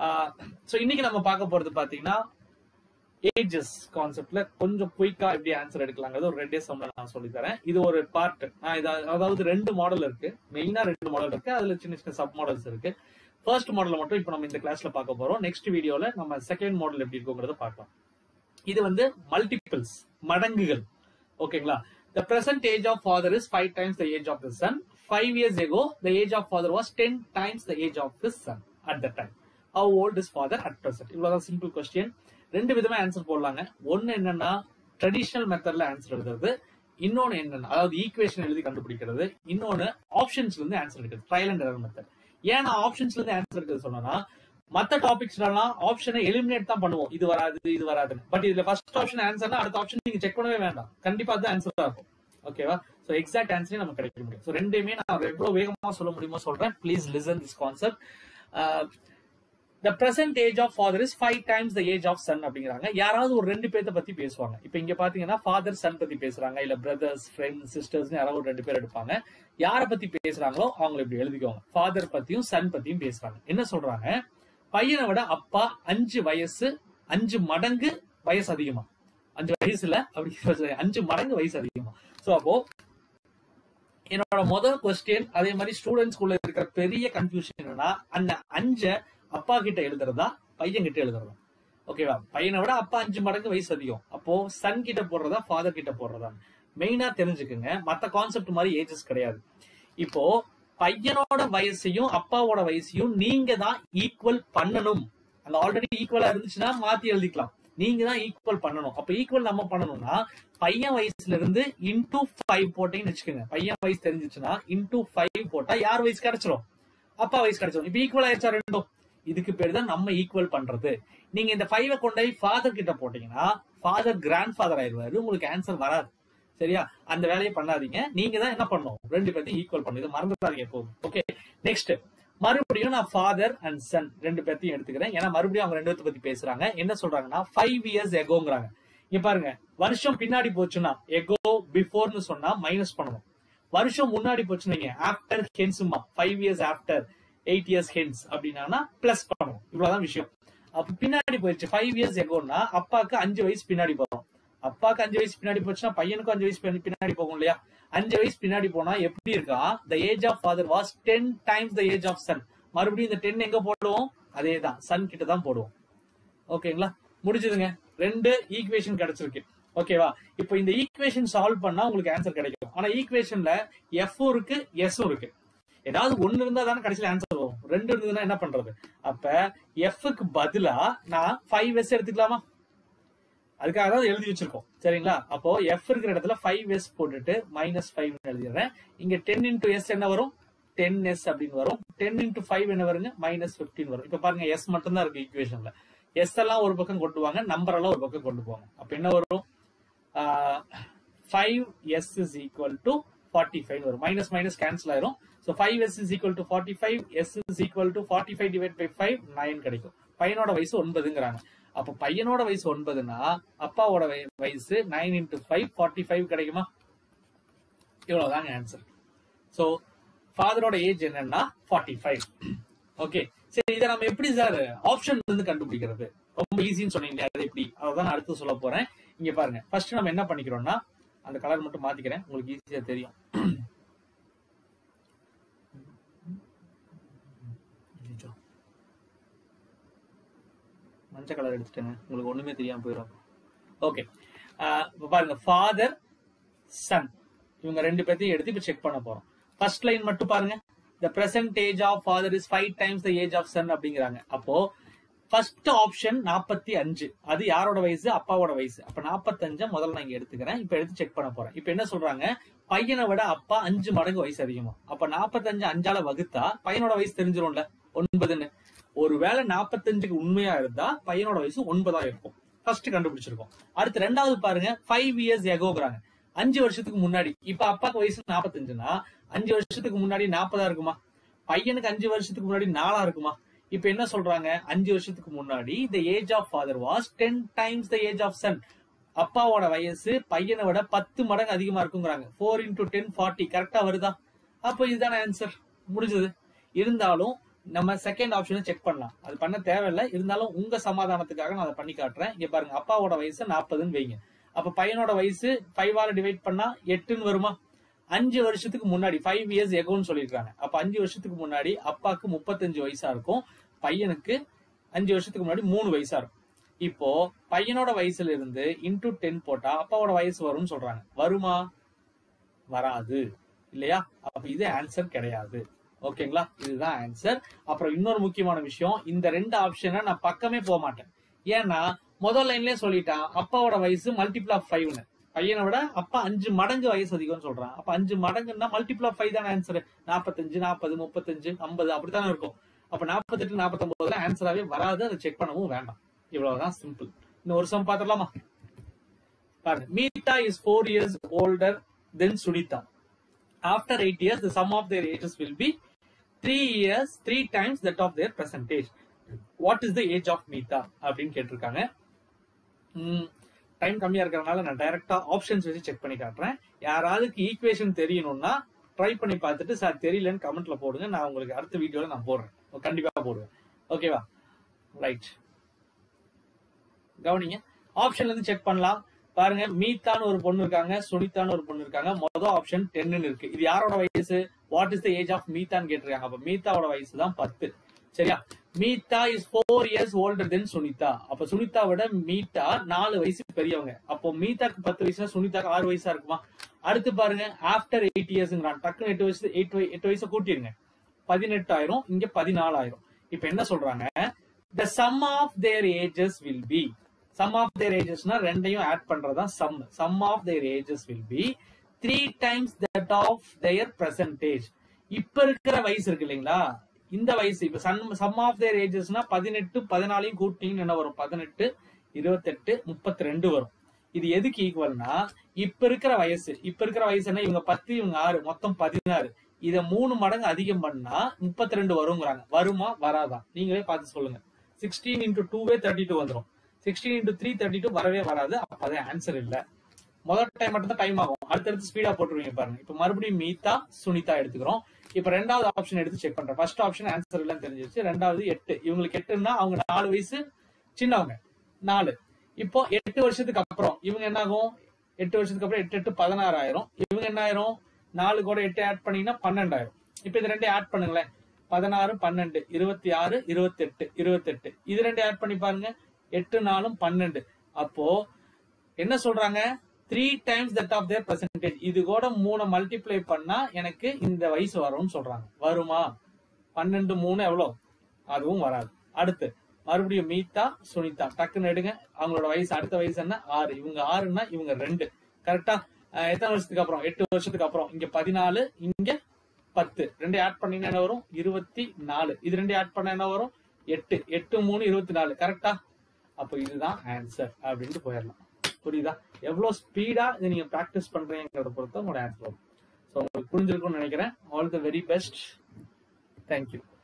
So இன்னைக்கு நம்ம பார்க்க போறது பாத்தீங்கன்னா ஏஜஸ் கான்செப்ட்ல கொஞ்சம் குயிக்கா எப்படி ஆன்சர் எடுக்கலாங்கிறது ஒரு ரெண்டே சம்ல நான் சொல்லி தரேன் இது ஒரு பார்ட் நான் இது அதாவது ரெண்டு மாடல் இருக்கு மெயினா ரெண்டு மாடல் இருக்கு அதுல சின்ன சின்ன சப் மாடல்ஸ் இருக்கு ஃபர்ஸ்ட் மாடல் மட்டும் இப்போ நம்ம இந்த கிளாஸ்ல பார்க்க போறோம் நெக்ஸ்ட் வீடியோல நம்ம செகண்ட் மாடல் எப்படி இருக்குங்கிறத பார்க்கலாம் இது வந்து மல்டிபிள்ஸ் மடங்குகள் ஓகேங்களா The present age of father is five times the age of the son. Five years ago, the age of father was ten times the age of his son at that time. How old is father at present? இவ்வளவுதான் simple question ரெண்டு விதமா answer போடலாங்க ஒன்னு என்னன்னா traditional மெத்தட்ல answer எழுதுறது இன்னொன்னு என்னன்னா அதாவது ஈக்குவேஷன் எழுதி கண்டுபிடிக்கிறது இன்னொன்னு ஆப்ஷன்ஸ்ல இருந்து ஆன்சர் எடுக்கிறது ட்ரையல் அண்ட் எரர் மெத்தட் ஏன் நான் ஆப்ஷன்ஸ்ல இருந்து ஆன்சர் எடுக்கிறது சொன்னா மத்த டாபிக்ஸ்லாம் ஆப்ஷனை எலிமினேட் தான் பண்ணுவோம் இது வராது இது வராதுன்னு பட் இதுல ஃபர்ஸ்ட் ஆப்ஷன் ஆன்சர்னா அடுத்த ஆப்ஷன் நீங்க செக் பண்ணவே வேண்டாம் கண்டிப்பா அது ஆன்சர் தான் இருக்கும் ஓகேவா சோ எக்ஸாக்ட் ஆன்சரே நமக்கு கிடைக்க முடியும் சோ ரெண்டுமே நான் எவ்வளவு வேகமா சொல்ல முடியுமோ சொல்றேன் please listen this concept the present age of father is five times the age of son அப்படிங்கிறாங்க யாராவது ஒரு ரெண்டு பேர்த்த பத்தி பேசுவாங்க இப்ப இங்க பாத்தீங்கன்னா ஃபாதர் சன் பத்தி பேசுறாங்க இல்ல பிரதர்ஸ் ஃப்ரெண்ட்ஸ் சிஸ்டர்ஸ் யாராவது ஒரு ரெண்டு பேர் எடுப்பாங்க யார பத்தி பேசுறாங்களோ அவங்க இப்படி எழுதிக்கோங்க ஃபாதர் பத்தியும் சன் பத்தியும் பேசுறாங்க என்ன சொல்றாங்க பையனை விட அப்பா அஞ்சு வயசு அஞ்சு மடங்கு வயசு அதிகமா அஞ்சு வயசுல அப்படி அஞ்சு மடங்கு வயசு அதிகமா சோ அப்போ என்னோட முதல் கொஸ்டின் அதே மாதிரி ஸ்டூடெண்ட்ஸ்குள்ள இருக்கிற பெரிய கன்ஃபியூஷன் என்னன்னா அந்த அஞ்ச அப்பா கிட்ட எழுதுறதா பையன் கிட்ட எழுதுறதா ஓகேவா பையனை விட அப்பா அஞ்சு மடங்கு வயசு அதிகம் அப்போ சன் கிட்ட போடுறதா ஃபாதர் கிட்ட போடுறதா மெயினா தெரிஞ்சுக்குங்க மத்த கான்செப்ட் மாதிரி ஏஜஸ் கிடையாது இப்போ பையனோட வயசையும் அப்பாவோட வயசையும் நீங்க தான் ஈக்குவல் பண்ணணும் அந்த ஆல்ரெடி ஈக்குவலா இருந்துச்சுன்னா மாத்தி எழுதிக்கலாம் நீங்க தான் ஈக்குவல் பண்ணணும் அப்ப ஈக்குவல் நம்ம பண்ணணும்னா பையன் வயசுல இருந்து இன்டூ ஃபைவ் போட்டீங்கன்னு வச்சுக்கோங்க பையன் வயசு தெரிஞ்சிச்சுன்னா இன்டூ ஃபைவ் போட்டா யார் வயசு கிடைச்சிரும் அப்பா வயசு கிடைச்சிரும் இப்ப ஈக்குவல் ஆயிடுச்சா ரெண்டும் இதுக்கு பேர் தான் நம்ம ஈக்குவல் பண்றது நீங்க இந்த ஃபைவ் கொண்டு போய் ஃபாதர் கிட்ட போட்டீங்கன்னா ஃபாதர் கிராண்ட் ஃபாதர் ஆயிடுவாரு உங்களுக்கு ஆன்சர் வராது சரியா அந்த வேலையை பண்ணாதீங்க நீங்க தான் என்ன பண்ணணும் ரெண்டு பேர்த்தையும் ஈக்குவல் பண்ணுது மறந்துடாதீங்க எப்போதும் ஓகே நெக்ஸ்ட் மறுபடியும் நான் ஃபாதர் அண்ட் சன் ரெண்டு பேர்த்தையும் எடுத்துக்கிறேன் ஏன்னா மறுபடியும் அவங்க ரெண்டு பேர்த்த பத்தி பேசுறாங்க என்ன சொல்றாங்கன்னா ஃபைவ் இயர்ஸ் எகோங்கிறாங்க இங்க பாருங்க வருஷம் பின்னாடி போச்சுன்னா எகோ பிஃபோர்னு சொன்னா மைனஸ் பண்ணணும் வருஷம் முன்னாடி போச்சுன்னு ஆஃப்டர் ஹென்ஸுமா five years after eight years hence அப்படின்னா பிளஸ் பண்ணணும் இவ்வளவுதான் விஷயம் அப்ப பின்னாடி போயிடுச்சு ஃபைவ் இயர்ஸ் எகோன்னா அப்பாக்கு அஞ்சு வயசு பின்னாடி போறோம் அப்பாக்கு அஞ்சு வயசு பின்னாடி போச்சுன்னா பையனுக்கும் அஞ்சு வயசு பின்னாடி போகும் இல்லையா அஞ்சு வயசு பின்னாடி போனா எப்படி இருக்கா the age of father was ten times the age of son மறுபடியும் இந்த டென் எங்க போடுவோம் அதே தான் சன் கிட்ட தான் போடுவோம் ஓகேங்களா முடிஞ்சதுங்க ரெண்டு ஈக்குவேஷன் கிடைச்சிருக்கு ஓகேவா இப்போ இந்த ஈக்குவேஷன் சால்வ் பண்ணா உங்களுக்கு ஆன்சர் கிடைக்கும் ஆனா ஈக்குவேஷன்ல எஃப்பும் இருக்கு எஸ்ஸும் இருக்கு ஏதாவது ஒண்ணு இருந்தா தானே கடைசியில ஆன்சர் வரும் ரெண்டு இருந்ததுன்னா என்ன பண்றது அப்ப எஃப்க்கு பதிலா நான் ஃபைவ் எஸ் எடுத்துக்கலாமா அதுக்காக தான் எழுதி வச்சிருக்கோம் சரிங்களா அப்போ எஃப் இருக்கிற இடத்துல ஃபைவ் எஸ் போட்டுட்டு மைனஸ் ஃபைவ் எழுதிடுறேன் இங்க டென் இன்டூ எஸ் என்ன வரும் டென் எஸ் அப்படின்னு வரும் டென் இன்டூ ஃபைவ் என்ன வருங்க மைனஸ் பிப்டீன் வரும் இப்ப பாருங்க எஸ் மட்டும் தான் இருக்கு ஈக்குவேஷன்ல எஸ் எல்லாம் ஒரு பக்கம் கொண்டு வாங்க நம்பர் எல்லாம் ஒரு பக்கம் கொண்டு போவாங்க அப்ப என்ன வரும் five S is equal to forty five வரும் மைனஸ் மைனஸ் கேன்சல் ஆயிரும் so five S is equal to forty five S is equal to forty five divide by five nine கிடைக்கும் பையனோட வயசு ஒன்பதுங்கிறாங்க அப்ப பையனோட வயசு ஒன்பதுன்னா அப்பாவோட வயசு nine into five forty five கிடைக்குமா இவ்வளவுதாங்க ஆன்சர் ஸோ ஃபாதரோட ஏஜ் என்னன்னா ஃபார்ட்டி ஃபைவ் ஓகே சரி இதை நம்ம எப்படி சார் ஆப்ஷன் இருந்து கண்டுபிடிக்கிறது ரொம்ப ஈஸின்னு சொன்னீங்க அது எப்படி அதான் அடுத்து சொல்ல போறேன் இங்க பாருங்க ஃபர்ஸ்ட் நம்ம என்ன பண்ணிக்கிறோம்னா அந்த கலர் மட்டும் மாத்திக்கிறேன் உங்களுக்கு ஈஸியா தெரியும் மஞ்சள் கலர் எடுத்துட்டேங்க உங்களுக்கு ஒண்ணுமே தெரியாம போயிடும் ஓகே இப்போ பாருங்க ஃபாதர் சன் இவங்க ரெண்டு பேர்த்தையும் எடுத்து இப்போ செக் பண்ண போறோம் ஃபர்ஸ்ட் லைன் மட்டும் பாருங்க the present age of father is five times the age of son அப்படிங்கிறாங்க அப்போ ஃபர்ஸ்ட் ஆப்ஷன் நாற்பத்தி அஞ்சு அது யாரோட வயசு அப்பாவோட வயசு அப்ப நாற்பத்தஞ்ச முதல்ல நான் இங்க எடுத்துக்கிறேன் இப்ப எடுத்து செக் பண்ண போறேன் இப்ப என்ன சொல்றாங்க பையனை விட அப்பா அஞ்சு மடங்கு வயசு அதிகமா அப்ப நாற்பத்தஞ்சு அஞ்சால வகுத்தா பையனோட வயசு தெரிஞ்சிரும்ல ஒன்பதுன்னு ஒருவேளை நாற்பத்தஞ்சுக்கு உண்மையா இருந்தா பையனோட வயசு ஒன்பதா இருக்கும் ஃபர்ஸ்ட் கண்டுபிடிச்சிருக்கோம் அடுத்து ரெண்டாவது பாருங்க ஃபைவ் இயர்ஸ் எகோங்கிறாங்க அஞ்சு வருஷத்துக்கு முன்னாடி இப்ப அப்பாக்கு வயசு நாற்பத்தஞ்சுனா அஞ்சு வருஷத்துக்கு முன்னாடி நாற்பதா இருக்குமா பையனுக்கு அஞ்சு வருஷத்துக்கு முன்னாடி நாலா இருக்குமா இப்ப என்ன சொல்றாங்க அஞ்சு வருஷத்துக்கு முன்னாடி the age of father was ten times the age of son அப்பாவோட வயசு பையனை விட பத்து மடங்கு அதிகமா இருக்குங்கிறாங்க ஃபோர் இன்டூ டென் ஃபார்ட்டி கரெக்டா வருதா அப்போ இதுதானே ஆன்சர் முடிஞ்சது இருந்தாலும் நம்ம செகண்ட் ஆப்ஷனை செக் பண்ணலாம் அது பண்ண தேவையில்லை இருந்தாலும் உங்க சமாதானத்துக்காக நான் அதை பண்ணி காட்டுறேன் இங்க பாருங்க அப்பாவோட வயசு நாற்பதுன்னு வைங்க அப்ப பையனோட வயசு ஃபைவால டிவைட் பண்ணா எட்டுன்னு வருமா அஞ்சு வருஷத்துக்கு முன்னாடி ஃபைவ் இயர்ஸ் எகோன்னு சொல்லியிருக்காங்க அப்ப அஞ்சு வருஷத்துக்கு முன்னாடி அப்பாக்கு முப்பத்தஞ்சு வயசா இருக்கும் பையனுக்கு அஞ்சு வருஷத்துக்கு முன்னாடி மூணு வயசா இருக்கும் இப்போ பையனோட வயசுல இருந்து இன்டூ டென் போட்டா அப்பாவோட வயசு வரும்னு சொல்றாங்க வருமா வராது இல்லையா அப்ப இது ஆன்சர் கிடையாது ஓகேங்களா இதுதான் ஆன்சர் அப்புறம் இன்னொரு முக்கியமான விஷயம் இந்த ரெண்டு ஆப்ஷனை நான் பக்கமே போக மாட்டேன் ஏன்னா முதல் லைன்லயே சொல்லிட்டான் அப்பாவோட வயசு மல்டிபிள் ஆஃப் ஃபைவ்னு பையனை விட அப்பா அஞ்சு மடங்கு வயசு அதிகம்னு சொல்றான் அப்ப அஞ்சு மடங்குன்னா மல்டிபிள் ஆஃப் ஃபைவ் தானே ஆன்சர் நாற்பத்தஞ்சு நாற்பது முப்பத்தஞ்சு ஐம்பது அப்படித்தானே இருக்கும் அப்ப நாற்பத்தெட்டு நாற்பத்தொன்பதுல ஆன்சராவே வராது அதை செக் பண்ணவும் வேண்டாம் இவ்வளவுதான் சிம்பிள் இன்னும் ஒரு சம் பாத்திரலாமா பாருங்க Meeta is four years older then Sunita after eight years the sum of their ages will be three years three times that of their percentage what is the age of Meeta அப்படின்னு கேட்டிருக்காங்க time கம்மியா இருக்கிறதுனால நான் டைரக்டா ஆப்ஷன்ஸ் வச்சு check பண்ணி காட்டுறேன் யாராவதுக்கு equation தெரியணும்னா ட்ரை பண்ணி பார்த்துட்டு சார் தெரியலன்னு கமெண்ட்ல போடுங்க நான் உங்களுக்கு அடுத்த வீடியோல நான் போடுறேன் கண்டிப்பா போடுவேன் ஓகேவா ரைட் கவனிங்க ஆப்ஷன்ல இருந்து செக் பண்ணலாம் பாருங்க மீத்தான்னு ஒரு பொண்ணு இருக்காங்க சுனிதான்னு ஒரு பொண்ணு இருக்காங்க மொதல் ஆப்ஷன் டென்னு இருக்கு இது யாரோட வயசு what is the age of மீத்தான்னு கேட்டிருக்காங்க அப்ப மீத்தாவோட வயசு தான் பத்து சரியா Meeta is four years older then Sunita அப்ப சுனிதா விட மீட்டா நாலு வயசு பெரியவங்க அப்போ மீத்தாக்கு பத்து வயசுனா சுனிதாக்கு ஆறு வயசா இருக்குமா அடுத்து பாருங்க ஆஃப்டர் எயிட் இயர்ஸ்ங்கிறான் டக்குன்னு எட்டு வயசு எயிட் எட்டு வயசு கூட்டிருங்க பதினெட்டாயிரம் இங்க பதினாலாயிரம் இப்ப என்ன சொல்றாங்க the sum of their ages will be sum of their ஏஜஸ்னா ரெண்டையும் ஆட் பண்றதா sum sum of their ages will be three times that of their percentage இப்ப இருக்கிற வயசு இருக்கு இல்லைங்களா இந்த வயசு இப்ப சம் சம் ஆஃப் தேர் ஏஜஸ்னா பதினெட்டு பதினாலையும் கூட்டிங்கன்னு என்ன வரும் பதினெட்டு இருபத்தெட்டு முப்பத்தி ரெண்டு வரும் இது எதுக்கு ஈக்குவல்னா இப்ப இருக்கிற வயசு இப்ப இருக்கிற வயசு என்ன இவங்க பத்து இவங்க ஆறு மொத்தம் பதினாறு இத மூணு மடங்கு அதிகம் பண்ணா முப்பத்தி ரெண்டு வருங்கிறாங்க வருமா வராதா நீங்களே பார்த்து சொல்லுங்க sixteen into two thirty two வந்துடும் sixteen into three thirty two வரவே வராது அப்ப அது ஆன்சர் இல்ல முதல் டைம் மட்டும் தான் டைம் ஆகும் அடுத்தடுத்து ஸ்பீடா போட்டுருவீங்க பாருங்க இப்ப மறுபடியும் மீதா சுனிதா எடுத்துக்கிறோம் இப்ப ரெண்டாவது ஆப்ஷன் எடுத்து செக் பண்றேன் ஃபர்ஸ்ட் ஆப்ஷன் ஆன்சர் இல்லைன்னு தெரிஞ்சிருச்சு ரெண்டாவது எட்டு இவங்களுக்கு எட்டுன்னா அவங்க நாலு வயசு சின்னவங்க நாலு இப்போ எட்டு வருஷத்துக்கு அப்புறம் இவங்க என்ன ஆகும் எட்டு வருஷத்துக்கு அப்புறம் எட்டு எட்டு பதினாறாயிரம் இவங்க என்ன ஆயிரும் நாலு கூட எட்டு ஆட் பண்ணீங்கன்னா பன்னெண்டாயிரம் இப்ப இது ரெண்டையும் ஆட் பண்ணுங்களேன் பதினாறு பன்னெண்டு இருபத்தி ஆறு இருபத்தெட்டு இருபத்தெட்டு இது ரெண்டு ஆட் பண்ணி பாருங்க எட்டு நாலும் பன்னெண்டு அப்போ என்ன சொல்றாங்க three times that of their percentage இது கூட மூணு மல்டிப்ளை பண்ணா எனக்கு இந்த வயசு வரும்னு சொல்றாங்க வருமா பன்னெண்டு மூணு எவ்வளவு அதுவும் வராது அடுத்து மறுபடியும் மீதா சுனிதா டக்குன்னு எடுங்க அவங்களோட வயசு அடுத்த வயசு என்ன ஆறு இவங்க ஆறுன்னா இவங்க ரெண்டு கரெக்டா எத்தனை வருஷத்துக்கு அப்புறம் எட்டு வருஷத்துக்கு அப்புறம் இங்க பதினாலு இங்க பத்து ரெண்டு ஆட் பண்ணீங்கன்னா என்ன வரும் இருபத்தி நாலு இது ரெண்டு ஆட் பண்ண என்ன வரும் எட்டு எட்டு மூணு இருபத்தி நாலு கரெக்டா அப்போ இதுதான் ஆன்சர் அப்படின்ட்டு போயிடலாம் புரியுதா எவ்வளவு ஸ்பீடா இதை நீங்க பிராக்டிஸ் பண்றீங்கிறத பொறுத்த உங்களோட ஆன்சர் வரும் ஸோ உங்களுக்கு புரிஞ்சிருக்கும்னு நினைக்கிறேன் all the very best thank you